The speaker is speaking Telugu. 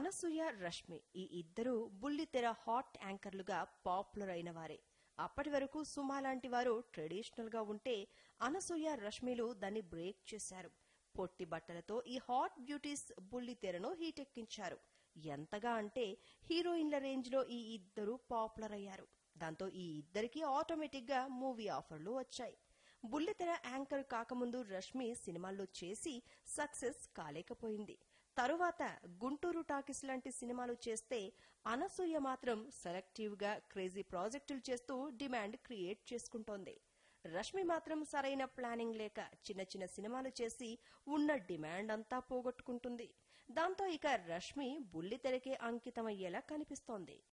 అనసూయ రష్మి ఈ ఇద్దరు బుల్లితెర హాట్ యాంకర్లుగా పాపులర్ అయిన వారే అప్పటి వరకు సుమా లాంటి వారు ట్రెడిషనల్ గా ఉంటే అనసూయ రష్మిలు దాన్ని బ్రేక్ చేశారు పొట్టి బట్టలతో ఈ హాట్ బ్యూటీస్ బుల్లితెరను హీటెక్కించారు ఎంతగా అంటే హీరోయిన్ల రేంజ్ లో ఈ ఇద్దరు పాపులర్ అయ్యారు దాంతో ఈ ఇద్దరికి ఆటోమేటిక్ గా మూవీ ఆఫర్లు వచ్చాయి బుల్లితెర యాంకర్ కాకముందు రష్మి సినిమాల్లో చేసి సక్సెస్ కాలేకపోయింది తరువాత గుంటూరు టాకీస్ లాంటి సినిమాలు చేస్తే అనసూయ మాత్రం సెలెక్టివ్ గా క్రేజీ ప్రాజెక్టులు చేస్తూ డిమాండ్ క్రియేట్ చేసుకుంటోంది రష్మి మాత్రం సరైన ప్లానింగ్ లేక చిన్న చిన్న సినిమాలు చేసి ఉన్న డిమాండ్ అంతా పోగొట్టుకుంటుంది దాంతో ఇక రష్మి బుల్లితెరకే అంకితమయ్యేలా కనిపిస్తోంది